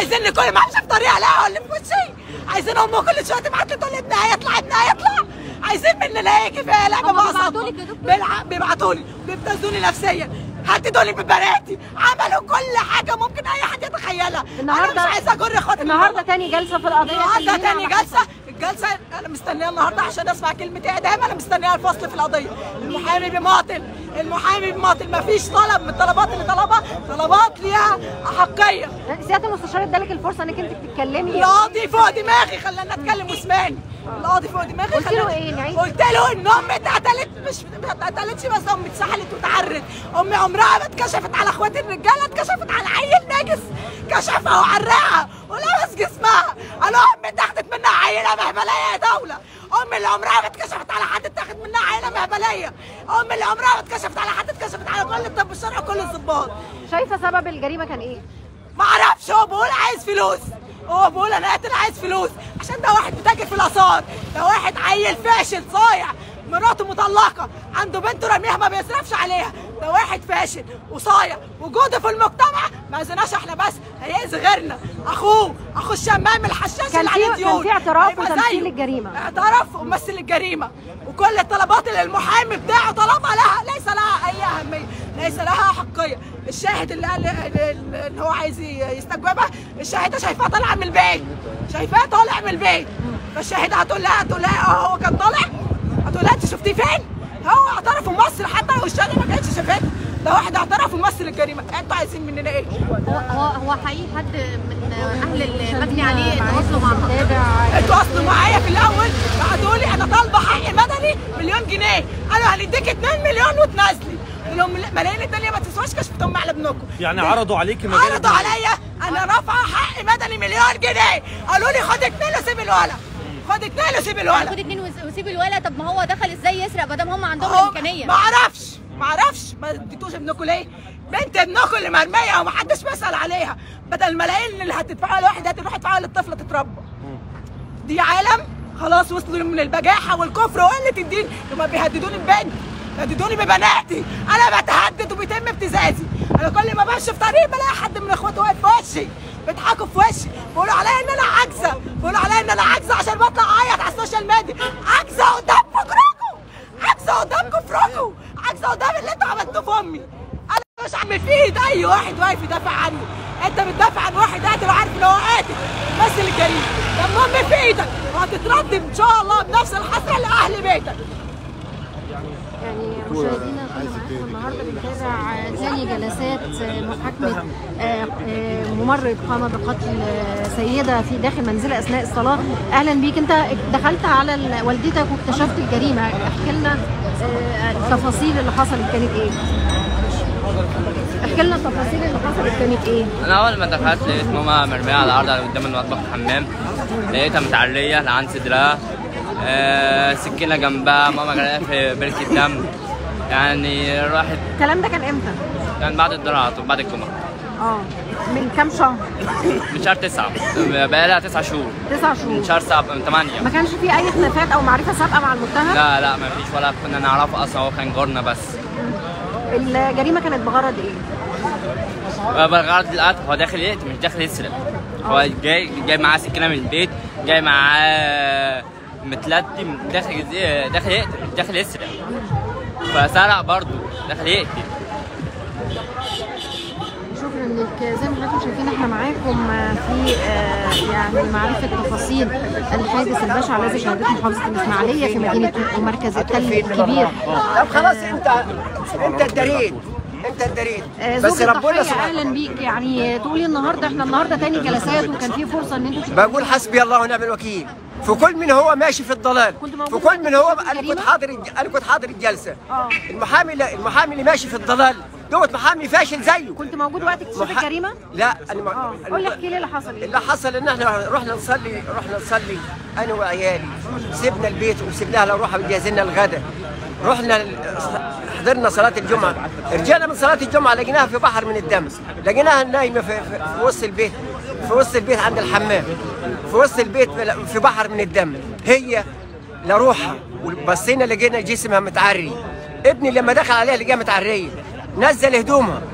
عايزين كل ما امشي في طريق الاقي اللي في وشي عايزين امه كل شويه تبعت لي تقول لي ابنها هيطلع ابنها هيطلع عايزين مننا يجي في لعبه هم معصب بيبعتوا لك يا دكتور؟ بيلع- بيبعتوا لي بيبتزوني نفسيا هددوا لي ببناتي عملوا كل حاجه ممكن اي حد يتخيلها النهاردة- انا مش عايزه اجر خاطري النهارده تاني جلسه في القضيه النهارده خلينا تاني مع- جلسه الجلسه انا مستنيه النهارده عشان اسمع كلمه اعدام انا مستنيه الفصل في القضيه المحامي بيماطل المحامي بيماطل مفيش طلب من الطلبات اللي طلبها طلبات ليها احقيه سياده المستشار ادالك الفرصه انك انت تتكلمي القاضي فوق دماغي خلاني اتكلم واسمعني القاضي فوق دماغي قلت له خلاني- إيه؟ نعيد؟ قلت له ان امي اتقتلت مش ما اتقتلتش بس امي اتسحلت واتعرت امي عمرها ما اتكشفت على اخواتي الرجاله اتكشفت على عيل ناجس كشفها وعرقها ولبس جسمها قالوا امي اتاخدت منها عيله مهبليه يا دوله امي اللي عمرها ما اتكشفت على حد اتاخد منها عيله مهبليه امي اللي عمرها ما اتكشفت على حد اتكشفت على كل الطب الشرعي وكل الضباط شايفه سبب الجريمه كان ايه؟ ما اعرفش هو بيقول عايز فلوس هو بيقول انا قاتل عايز فلوس عشان ده واحد بتاجر في الاثار ده واحد عيل فاشل صايع مراته مطلقه عنده بنته راميها ما بيصرفش عليها ده واحد فاشل وصايع وجوده في المجتمع ما اذناش احنا بس هيأذي غيرنا اخوه اخو الشمام الحشاش كان اللي في- عليه ديون كان في اعتراف هيبقى وتمثيل زيه. الجريمة. اعترف ومثل الجريمه وكل الطلبات اللي المحامي بتاعه طلبها لها ليس لها اي اهميه ليس لها حقيه الشاهد اللي قال ان هو عايز يستجوبها الشاهده شايفاه طالعه من البيت شايفاه طالع من البيت فالشاهده هتقول لها هتقول لها اه هو كان طالع هتقول لها انت شفتيه فين؟ هو اعترف وممثل حتى لو الشاهده ما كانتش شافته ده واحد اعترف وممثل الجريمه انتوا عايزين مننا ايه؟ هو هو هو حقيقي حد من اهل المجني عليه تواصلوا مع حضرتك انتوا اصلا معايا في الاول بعتوا لي انا طالبه حق مدني مليون جنيه قالوا هنديك 2 مليون وتنازلي قلت لهم لا، ملايين الدنيا ما تسواش كشفتهم على ابنكم يعني عرضوا عليكي مجال عرضوا عليا انا رافعه حق مدني مليون جنيه قالوا لي خد اتنين وسيب الولد خد اتنين وسيب خد الولد اتنين وس- وسيب الولد طب ما هو دخل ازاي يسرق ما دام هم عندهم هم- الامكانيه ما اعرفش ما اعرفش ما اديتوش ابنكم ليه؟ بنت ابنكم اللي مرميه ومحدش بيسال عليها بدل الملايين اللي هتدفعوها لواحد هتروح تدفعوها للطفله تتربى دي عالم خلاص وصلوا من البجاحه والكفر وقله الدين هما بيهددوني ببنت بيهددوني ببناتي انا بتهدد وبيتم ابتزازي انا كل ما بمشي في طريق بلاقي حد من اخواتي واقف في وشي بيضحكوا في وشي بيقولوا عليا ان انا عاجزه بيقولوا عليا ان انا عاجزه عشان بطلع اعيط على السوشيال ميديا عاجزه قدام فكركم عاجزه قدام كفركم عاجزه قدام اللي انتوا عملتوه في امي انا مش عامل في ايد اي واحد واقف يدافع عني انت بتدافع عن واحد قاتل وعارف ان هو قاتل مثل الجريمه طب ما امي في ايدك وهتترد ان شاء الله بنفس الحسره لاهل بيتك يعني مشاهدينا كنا معاكم النهارده بنتابع ثاني جلسات محاكمه آه، آه، ممرض قام بقتل آه، سيده في داخل منزلها اثناء الصلاه اهلا بيك انت دخلت على ال- والدتك واكتشفت الجريمه احكي لنا آه، التفاصيل اللي حصلت كانت ايه احكي لنا التفاصيل اللي حصلت كانت ايه انا اول ما دخلت لقيت ماما مرميه على الارض على قدام المطبخ الحمام لقيتها متعريه لعن صدرها آه سكينه جنبها ماما غرقانه في بركه دم يعني راحت الكلام ده كان امتى كان بعد الدراسة وبعد الجمعه اه من كام شهر من شهر تسعة بقى لها تسع شهور تسع من شهور شهر سبعة من ثمانية ما كانش في اي خلافات او معرفه سابقه مع المتهم لا لا ما فيش ولا كنا نعرفه اصلا هو كان جارنا بس الجريمه كانت بغرض ايه بغرض القتل هو داخل يقتل مش داخل يسرق هو جاي جاي معاه سكينه من البيت جاي معاه متلتي داخل داخل يقتل مش داخل يسرق فسرق برضه داخل يقتل شكرا لك زي ما حضراتكم شايفين احنا معاكم في آه، يعني معرفه تفاصيل الحادث البشع الذي شهدته محافظه الاسماعيليه في مدينه ومركز التل الكبير طب خلاص انت انت اتدريت انت اتدريت آه، بس زوج ربنا الضحيه سبحانه اهلا بيك يعني تقولي النهارده احنا النهارده تاني جلسات وكان في فرصه ان انتوا تشوفوا بقول حسبي الله ونعم الوكيل في كل من هو ماشي في الضلال كنت في موجود كل من هو في انا كنت الجريمة؟ حاضر انا كنت حاضر الجلسه اه المحامي اللي المحامي اللي ماشي في الضلال دوت محامي فاشل زيه كنت موجود وقت اكتشاف محا- الجريمه؟ لا انا ما- اه قول لي احكي لي اللي حصل ايه اللي حصل ان احنا رحنا نصلي رحنا نصلي انا وعيالي سيبنا البيت وسيبناها لو روحها بتجهز لنا الغداء رحنا ال- حضرنا صلاة الجمعة رجعنا من صلاة الجمعة لقيناها في بحر من الدم لقيناها نايمة في, في, في وسط البيت في وسط البيت عند الحمام في وسط البيت في بحر من الدم هي لا روحها وبصينا لقينا جسمها متعري ابني لما دخل عليها لقاها متعرية نزل هدومها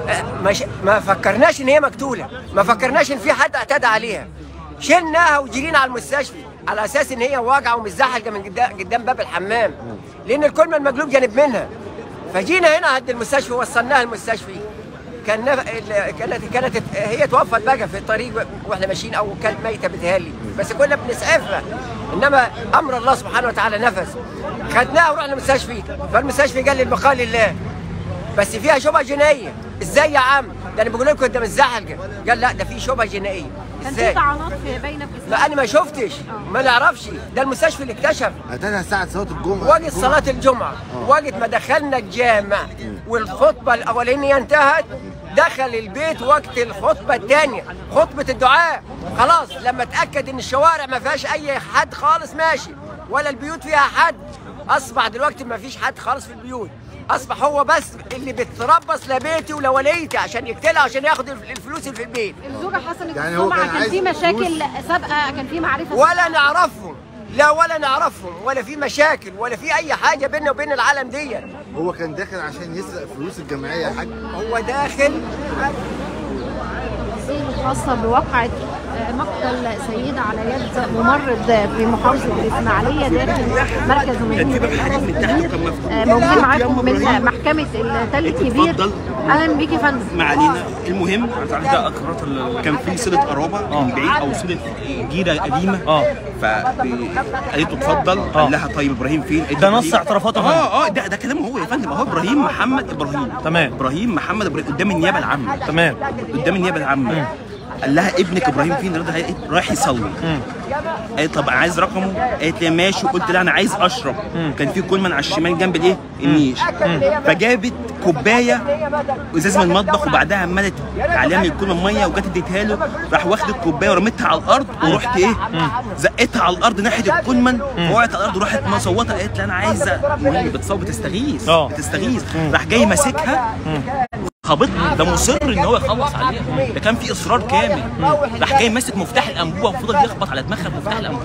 مش ما فكرناش ان هي مقتوله ما فكرناش ان في حد اعتدى عليها شلناها وجرينا على المستشفى على اساس ان هي واجعه ومتزحلقه من قدام, قدام باب الحمام لان الكلمه المقلوب جانب منها فجينا هنا عند المستشفى وصلناها المستشفى كان نف... ال- كانت كانت هي توفت بقى في الطريق واحنا ماشيين او كانت ميته بتهالي بس كنا بنسعفها انما امر الله سبحانه وتعالى نفذ خدناها ورحنا المستشفى فالمستشفى قال لي البقاء لله بس فيها شبهه جنائيه ازاي يا عم ده انا بقول لكم ده متزحلقه قال لا ده في شبهه جنائيه كان في ازاي طعنات في باينه في جسمها ما انا ما شفتش ما نعرفش ده المستشفى اللي اكتشف اتاها ساعة صلاة الجمعة وقت صلاة الجمعة وقت ما دخلنا الجامع والخطبة الأولانية انتهت دخل البيت وقت الخطبة الثانية خطبة الدعاء خلاص لما اتأكد إن الشوارع ما فيهاش أي حد خالص ماشي ولا البيوت فيها حد أصبح دلوقتي ما فيش حد خالص في البيوت أصبح هو بس اللي بتربص لبيتي ولوليتي عشان يقتلها عشان ياخد الفلوس اللي في البيت الزوجه حسنت يعني هو السمعه كان كان عايز في مشاكل فلوس. سابقه كان في معرفه ولا نعرفهم لا ولا نعرفهم ولا في مشاكل ولا في أي حاجة بيننا وبين العالم دي هو كان داخل عشان يسرق فلوس الجمعية يا حاج هو داخل التفاصيل الخاصة بواقعة آه، مقتل سيدة على يد ممرض في محافظة الإسماعيلية داخل مركز مدينة الحرس الكبير آه، موجودين معاكم من محكمة التل الكبير اتفضل. أهلا بيك يا فندم ما علينا المهم ده اقرارات كان في صله قرابه من بعيد او صله جيره قديمه اه فقالت له اتفضل قال لها طيب ابراهيم فين ده نص اعترافات يا فندم. اه اه ده ده كلامه هو يا فندم هو ابراهيم محمد ابراهيم تمام. ابراهيم محمد ابراهيم قدام النيابه العامه تمام قدام النيابه العامه قال لها ابنك ابراهيم فين قالت لها رايح يصلي قالت طب عايز رقمه قالت لي ماشي قلت لها انا عايز اشرب كان في كولمان على الشمال جنب الايه النيش فجابت كوبايه ازاز من المطبخ وبعدها عملت عليها من الكولمان ميه وجت اديتها له راح واخد الكوبايه ورميتها على الارض ورحت ايه زقتها على الارض ناحيه الكولمان فوقعت على الارض وراحت مصوته قالت لي انا عايزه المهم بتصوت بتستغيث آه. بتستغيث راح جاي ماسكها خابطها ده مصر ان هو يخلص عليها ده كان في اصرار كامل راح جاي ماسك مفتاح الانبوبه وفضل يخبط على دماغها بمفتاح الانبوبه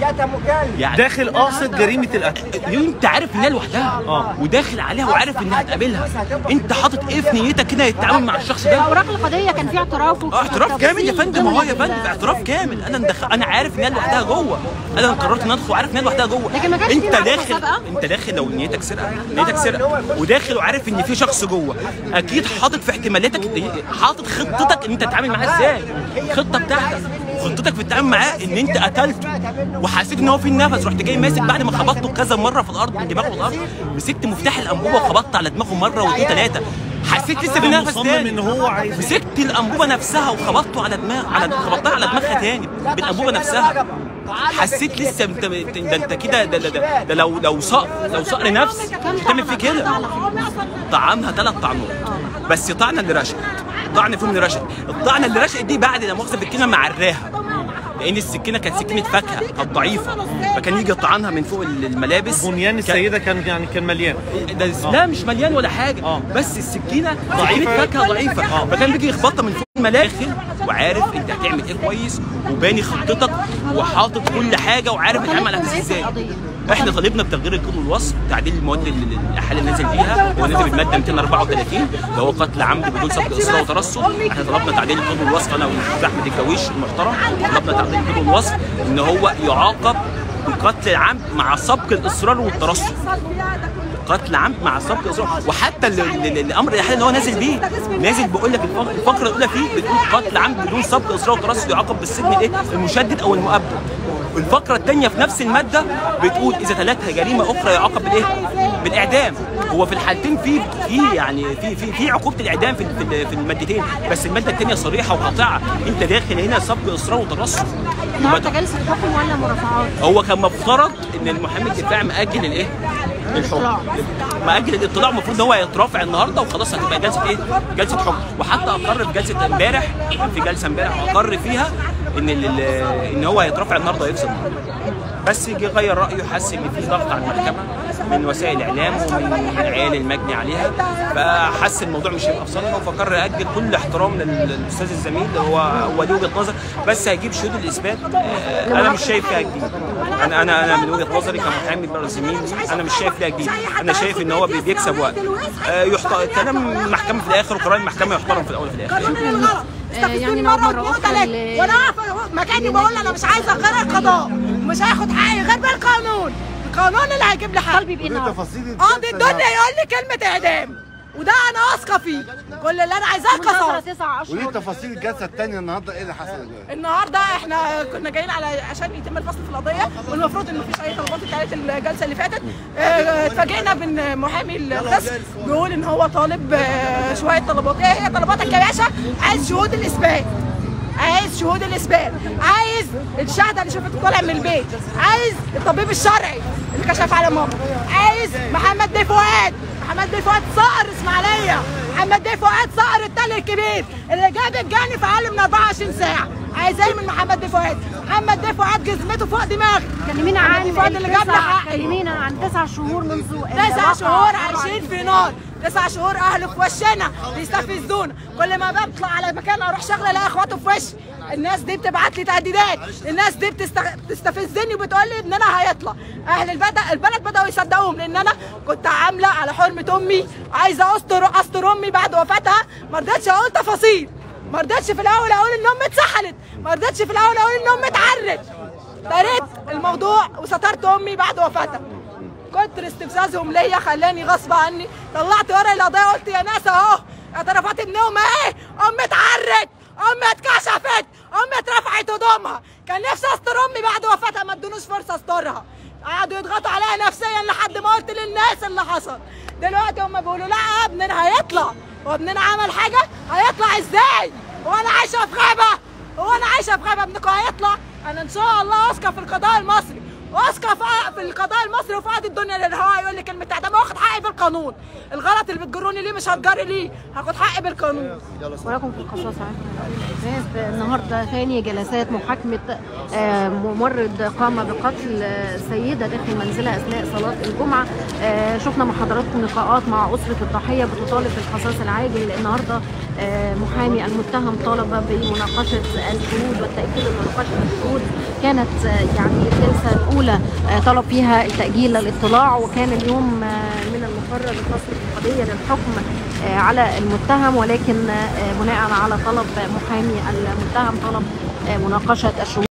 يعني داخل قاصد جريمه القتل يوم انت عارف ان هي لوحدها آه. وداخل عليها وعارف انها هتقابلها انت حاطط ايه في نيتك كده يتعامل مع الشخص ده أوراق القضية كان في اعتراف وفي اه اعتراف كامل يا تفاصيل فندم هو يا ضمن فندم اعتراف كامل انا مدخل انا عارف ان هي لوحدها جوه انا قررت ان ادخل وعارف ان هي لوحدها جوه لكن ما كانش في انت معرفة داخل سابقة؟ انت داخل لو نيتك سرقه نيتك سرقه وداخل وعارف ان في شخص جوه اكيد حاطط في احتمالاتك حاطط خطتك ان انت تتعامل معاه ازاي الخطه بتاعتك خطتك في التعامل معاه ان انت قتلته وحسيت ان هو في النفس رحت جاي ماسك بعد ما خبطته كذا مره في الارض من دماغه في الارض مسكت مفتاح الانبوبه وخبطت على دماغه مره واثنين ثلاثه حسيت لسه بالنفس مصمم تاني ان هو عايز مسكت الانبوبه نفسها وخبطته على دماغ على خبطتها على دماغها تاني بالانبوبه نفسها حسيت لسه انت ده انت كده ده, ده, ده, ده لو لو صقر لو صقر نفس مش هتعمل فيه كده طعمها ثلاث طعنات بس طعنه اللي رشقت طعن فيهم اللي رشقت الطعنه اللي رشقت دي بعد لا مؤاخذه بالكلمه معراها لان السكينه كانت سكينه فاكهه كانت ضعيفه فكان يجي يطعنها من فوق الملابس بنيان كان- السيده كان يعني كان مليان ده لا مش مليان ولا حاجه آه. بس السكينه ضعيفه فاكهه ضعيفه فكان بيجي يخبطها من فوق الملاخ وعارف انت هتعمل ايه كويس وباني خطتك وحاطط كل حاجه وعارف هتعمل على اساس ازاي احنا طالبنا بتغيير الكود والوصف تعديل المواد اللي الاحاله اللي نازل بيها هو نازل بالماده 234 اللي هو قتل عمد بدون سبق اصرار وترصد احنا طلبنا تعديل الكود والوصف انا والاستاذ احمد الجويش المحترم طلبنا تعديل الكود والوصف ان هو يعاقب بقتل العمد مع سبق الاصرار والترصد قتل عمد مع سبق الاصرار وحتى ال- ال- الامر الاحالي اللي هو نازل بيه نازل بيقول لك الفق- الفقره الاولى فيه بتقول قتل عمد بدون سبق اصرار وترصد يعاقب بالسجن الايه المشدد او المؤبد الفقره الثانيه في نفس الماده بتقول اذا ثلاثها جريمه اخرى يعاقب بالايه بالاعدام هو في الحالتين في في يعني في في في عقوبه الاعدام في في- في المادتين بس الماده الثانيه صريحه وقاطعه انت داخل هنا سبق اصرار وترصد النهارده جلسة حكم ولا مرافعات؟ هو كان مفترض ان المحامي الدفاع مأجل الايه؟ الحكم مأجل الاطلاع المفروض ان هو يترافع النهارده وخلاص هتبقى جلسه ايه؟ جلسه حكم وحتى اقر في جلسه امبارح كان في جلسه امبارح اقر فيها ان ال- ال- ان هو هيترافع النهارده ويفصل النهارده بس جه غير رايه حس ان في ضغط على المحكمه من وسائل الاعلام ومن عيال المجني عليها فحس الموضوع مش هيبقى في صالحه فقرر ياجل كل احترام لل- للاستاذ الزميل هو هو ليه وجهه نظر بس هيجيب شهود الاثبات آه، انا مش شايف فيها جديد انا انا انا من وجهه نظري كمحامي بره زميل انا مش شايف فيها جديد انا شايف ان هو بي- بيكسب وقت آه، يحت... كلام المحكمه في الاخر وقرار المحكمه يحترم في الاول وفي الاخر قانون الغلط يعني يعني نعود مرة مرة واثنين أخرى وثلاثة ل- وأنا واقفة مكاني بقول أنا مش عايزة غير القضاء مش هاخد حقي غير بالقانون القانون اللي هيجيب لي حقي طالبي بايه كل النهارده؟ تفاصيل قاضي الجلسة الدنيا يقول لي كلمة إعدام وده أنا واثقة فيه كل اللي أنا عايزاه منتظرة القصاص تسع وليه اشهر تفاصيل الجلسه الثانيه النهارده ايه اللي حصل يا جماعه؟ النهارده احنا كنا جايين على عشان يتم الفصل في القضيه والمفروض ان مفيش اي طلبات اتقالت الجلسه اللي فاتت اه، اتفاجئنا بان محامي الخصم بيقول ان هو طالب اه، شويه طلبات ايه هي طلباتك يا باشا عايز شهود الاثبات عايز شهود الاثبات عايز الشهاده اللي شافته طالع من البيت عايز الطبيب الشرعي اللي كشف على ماما عايز محمد بيه فؤاد محمد بيه فؤاد صقر اسماعيليه محمد بيه فؤاد صقر التل الكبير اللي جاب الجاني في اقل من 24 ساعه عايز ايه من محمد بيه فؤاد محمد بيه فؤاد جزمته فوق دماغي كلمينا محمد عن بيه فؤاد اللي جاب لي التسع- حقي كلمينا عن تسع شهور منذ تسع الواقعة. شهور عايشين في نار تسع شهور اهله في وشنا بيستفزونا كل ما بطلع على مكان اروح شغله الاقي اخواته في وشي الناس دي بتبعت لي تهديدات الناس دي بتستغ... بتستفزني وبتقول لي ان انا هيطلع اهل البلد البلد بداوا يصدقوهم لان انا كنت عامله على حرمه امي عايزه استر استر امي بعد وفاتها ما رضيتش اقول تفاصيل ما رضيتش في الاول اقول ان امي اتسحلت ما رضيتش في الاول اقول ان امي اتعرت دريت الموضوع وسترت امي بعد وفاتها كتر استفزازهم ليا خلاني غصب عني طلعت ورق القضيه قلت يا ناس اهو اعترافات ابنهم ايه امي اتعرت امي اتكشفت امي اترفعت هدومها كان نفسي استر امي بعد وفاتها ما ادونوش فرصه استرها قعدوا يضغطوا عليها نفسيا لحد ما قلت للناس اللي حصل دلوقتي هم بيقولوا لا ابننا هيطلع هو ابننا عمل حاجه هيطلع ازاي هو انا عايشه في غابه هو انا عايشه في غابه ابنكم هيطلع انا ان شاء الله واثقه في القضاء المصري واثقه في في القضاء المصري وفي قاضي الدنيا لان هو هيقول لي كلمه اعدام واخد حقي بالقانون الغلط اللي بتجروني ليه مش هتجري ليه هاخد حقي بالقانون ولكم في القصاص عفوا النهارده ثاني جلسات محاكمه آه، ممرض قام بقتل آه، سيده داخل منزلها اثناء صلاه الجمعه آه، شفنا مع حضراتكم لقاءات مع اسره الضحيه بتطالب بالقصاص العاجل النهارده آه، محامي المتهم طالب بمناقشه الشهود والتاكيد من مناقشه الشهود كانت آه، يعني الجلسه الاولى آه، طلب فيها التاجيل للاطلاع وكان اليوم آه، من المقرر فصل القضيه للحكم آه، على المتهم ولكن آه، بناء على طلب محامي المتهم طلب آه، مناقشه الشهود